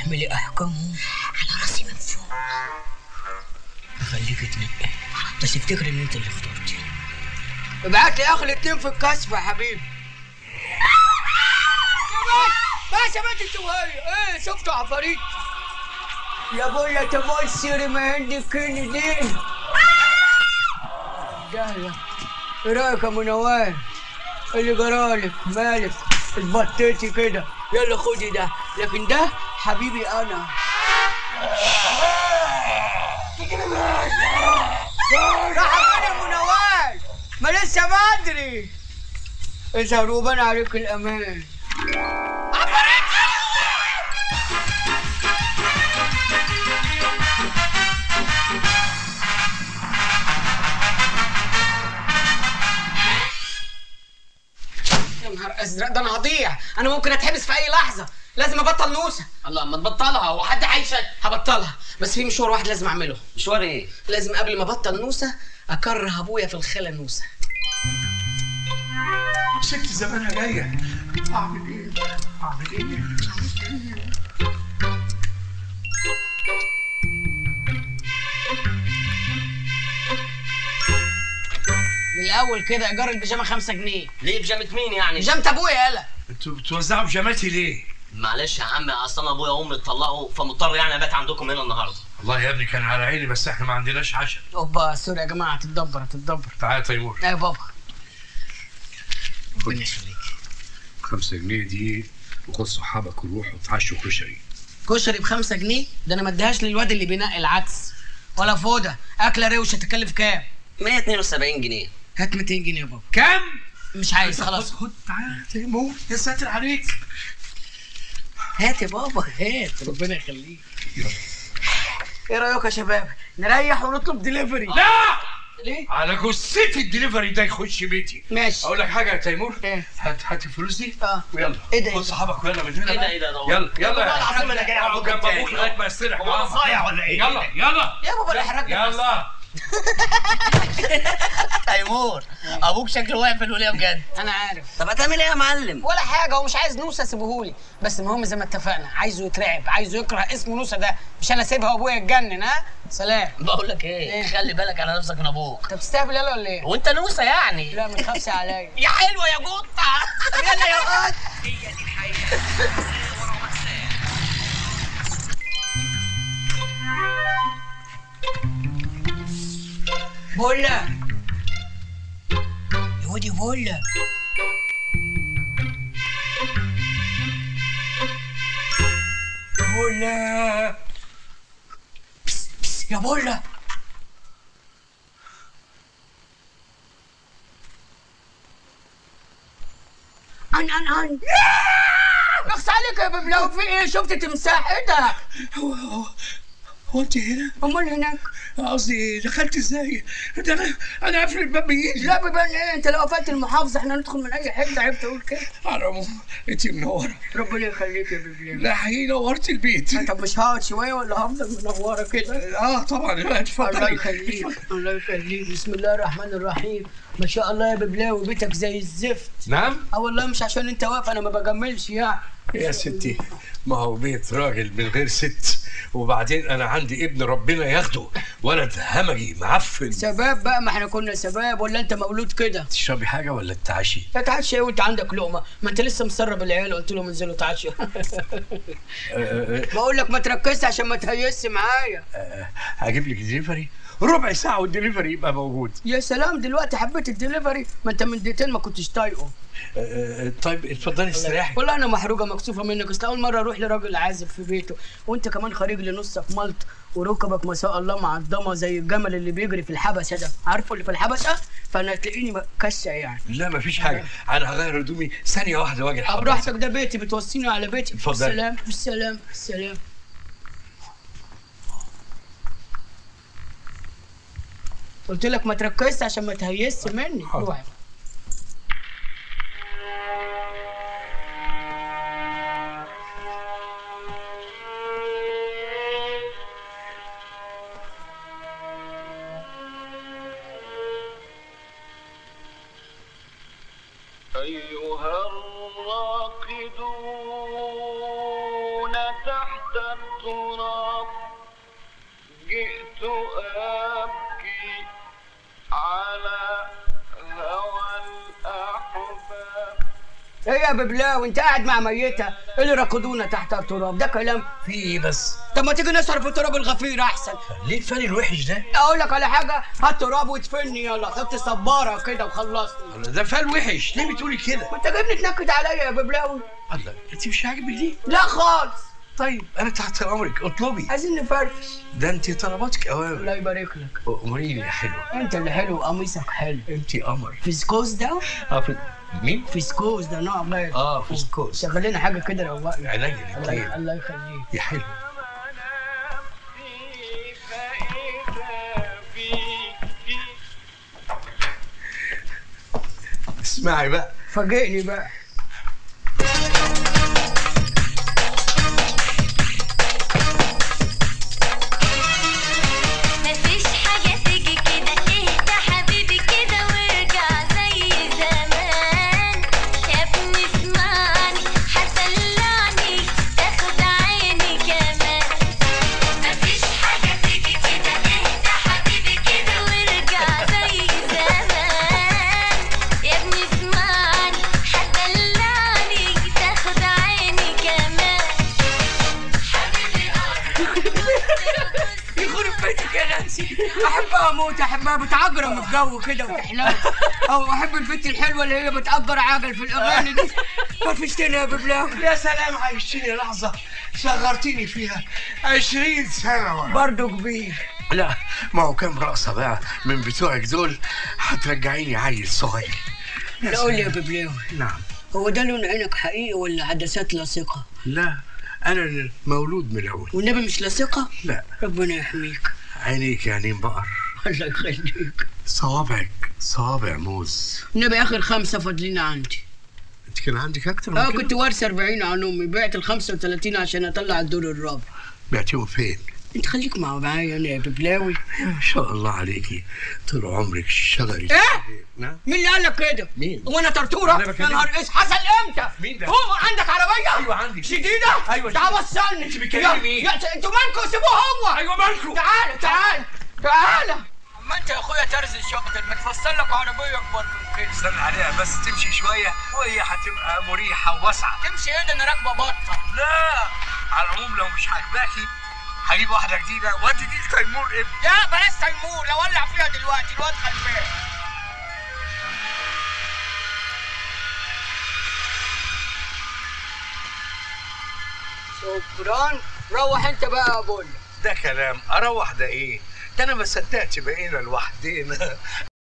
تحملي احكامهم على راسي من فوق اخليك تنقي بس افتكري ان انت اللي اخترتي ابعت لي اخر الاتنين في الكشف يا حبيبي بس يا بنت انت وهي ايه شفتوا عفاريت يا ابويا تبصري ما عندك كل دين جاية ايه رايك يا منوال اللي جرالك مالك اتبطيتي كده يلا خدي ده لكن ده حبيبي انا راح فين يا منوال ما لسه بدري اذهب وبان عليك الامان يا نهار ازرق ده انا هضيع انا ممكن اتحبس في اي لحظه لازم ابطل نوسه الله ما تبطلها هو حد هيشك هبطلها بس في مشوار واحد لازم اعمله مشوار ايه؟ لازم قبل ما ابطل نوسه اكره ابويا في الخلا نوسه ست زمانها جايه اعمل ايه؟ اعمل ايه؟ من الاول كده ايجار البيجامه 5 جنيه ليه بيجامة مين يعني؟ بيجامه ابويا يالا انتوا بتوزعوا بيجاماتي ليه؟ معلش يا عم اصل انا ابويا وامي اتطلقوا فمضطر يعني ابات عندكم هنا النهارده والله يا ابني كان على عيني بس احنا ما عندناش عشاء اوبا سوري يا جماعه هتتدبر هتتدبر تعالى يا تيمور ايه يا بابا خد خمسة جنيه دي وخد صحابك وروحوا اتعشوا كشري كشري بخمسة جنيه ده انا ما اديهاش للواد اللي بينقي العدس ولا فوده اكله روشه تكلف كام 172 جنيه هات 200 جنيه يا بابا كام؟ مش عايز خلاص خد تعالى يا تيمور يا ساتر عليك هات يا بابا هات ربنا يخليك يلا. ايه رايك يا شباب نريح ونطلب دليفري لا ليه على جثتي الدليفري ده يخش بيتي ماشي اقول لك حاجه يا تيمور ايه هات هات الفلوس دي اه ويلا ايه ده خد صحابك ويلا من هنا ايه ده بقى. ايه ده ده يلا يلا والله العظيم انا جاي اقعد اعبدكم جنب ابوك تاني. لغايه ما يستريح هو انا صايع ولا ايه؟ يلا يلا يا بابا الاحراج ده بس. يلا تيمور ابوك شكله واقف في الوليه بجد انا عارف طب هتعمل ايه يا معلم؟ ولا حاجه هو مش عايز نوسه سيبهولي بس المهم زي ما اتفقنا عايزه يترعب عايزه يكره اسم نوسه ده مش انا سيبها وابويا يتجنن ها سلام بقول لك ايه إيه؟ خلي بالك على نفسك من ابوك انت بتستهبل يلا ولا ايه؟ وانت نوسه يعني لا ما تخافش عليا يا حلوه يا قطه طب يلا يا قط بولا يا ودي بولا بولا بس بس يا بولا ان ان ان نقص عليك يا ببلاو في ايه شفت تمساح ايه ده هو هو هو انت هنا؟ امال هناك قصدي دخلت ازاي؟ ده انا انا قافل الباب بايدي لا بيبان ايه انت لو قفلت المحافظه احنا ندخل من اي حته عيب تقول كده على العموم انت منوره ربنا يخليك يا ببلاو لا حقيقي نورت البيت طب مش هقعد شويه ولا هفضل منوره كده اه طبعا لا الله اتفضلي يخليك الله يخليك بسم الله الرحمن الرحيم ما شاء الله يا ببلاوي بيتك زي الزفت نعم اه والله مش عشان انت واقف انا ما بجملش يعني يا ستي ما هو بيت راجل من غير ست وبعدين انا عندي ابن ربنا ياخده ولد همجي معفن شباب بقى ما احنا كنا شباب ولا انت مولود كده تشربي حاجه ولا تتعشي تتعشى ايه وانت عندك لقمه ما انت لسه مسرب العيال قلت لهم انزلوا تعشوا أه، أه، بقول لك ما تركزش عشان ما تهيس معايا أه، هجيب لك دليفري ربع ساعه والدليفري يبقى موجود يا سلام دلوقتي حبيت الدليفري ما انت من دقيقتين ما كنتش طايقه أه، أه، طيب اتفضلي استريحي والله انا محروقه مكسوفه منك اصل اول مره اروح لراجل عازب في بيته وانت كمان خارج لي نص في ملط وركبك ما شاء الله معضمه زي الجمل اللي بيجري في الحبشه ده عارفه اللي في الحبشه فانا تلاقيني كشه يعني لا مفيش حاجه انا هغير هدومي ثانيه واحده واجي طب لحضرتك. براحتك ده بيتي بتوصيني على بيتي اتفضل. بالسلام بالسلام بالسلام قلت لك ما تركزش عشان ما تهيسش مني حاضر. روح أيها الراقدون تحت التراب جئت أبكي على هوى الأحباب ايه يا ببلاوي انت قاعد مع ميته اللي ركضونا تحت التراب ده كلام في ايه بس طب ما تيجي نصرف في التراب الغفير احسن ليه الفن الوحش ده اقول لك على حاجه هات تراب وادفني يلا حط صباره كده وخلصني ده فن وحش ليه بتقولي كده ما انت جايبني تنكد عليا يا ببلاوي الله انت مش عاجبك دي لا خالص طيب انا تحت امرك اطلبي عايزين نفرفش ده انت طلباتك اوامر الله يبارك لك اموريني يا حلوه انت اللي حلو قميصك حلو انت قمر فيسكوز ده اه في مين فيسكوز ده نوع غير اه فسكوس شغل لنا حاجه كده روقنا عينيا الله الاثنين الله يخليك يا حلو نفسي فإذا فيك اسمعي بقى فاجئني بقى مفيش حاجة تيجي كده اهدى حبيبي كده وارجع زي زمان يا ابني اسمعني هدلعني تاخد عيني كمان مفيش حاجة تيجي كده اهدى حبيبي كده وارجع زي زمان يا ابني اسمعني هدلعني تاخد عيني كمان حبيبي يخرب بيتك يا نانسي احبها اموت احبها بتعجرم الجو كده وتحلم او احب البنت الحلوه اللي هي بتأجر عجل في الاغاني دي فرفشتني يا ببلاوي يا سلام عايشتني لحظة شغرتني فيها عشرين سنة ورا برضه كبير لا ما هو كام رقصة بقى من بتوعك دول هترجعيني عيل صغير لا قول لي يا ببلاوي نعم هو ده لون عينك حقيقي ولا عدسات لاصقه لا أنا مولود ملون والنبي مش لاصقه لا ربنا يحميك عينيك عينين بقر الله يخليك صوابعك صوابع موز النبي اخر خمسه فاضلين عندي انت كان عندك اكتر من اه كده كنت وارثه 40 عن امي بعت ال 35 عشان اطلع الدور الرابع بعتيهم فين انت خليك مع معايا انا يا ببلاوي ما شاء الله عليكي طول عمرك شجري ايه نعم مين اللي قال لك كده؟ مين؟ هو انا طرطوره؟ أنا يا بكلمك. نهار اس حصل امتى؟ مين ده؟ هو عندك عربيه؟ أيوة عندي. شديده؟ أيوة تعال شديدة. وصلني أنت بتكلمي مين؟ يا- يا- انتوا مالكوا سيبوه هو ايوه مالكم تعال تعال تعال اما انت يا اخويا ترز الشاطر ما تفصل لك عربيه اكبر من كده استنى عليها بس تمشي شويه وهي هتبقى مريحه وواسعه تمشي ايه ده انا راكبه بطه لا على العموم لو مش عاجباكي هجيب واحده جديده وادي دي تيمور ابني يا بلاش تيمور لو ولع فيها دلوقتي الواد غلبان شكرا روح انت بقى يا بول ده كلام اروح ده ايه ده انا ما صدقت بقينا لوحدينا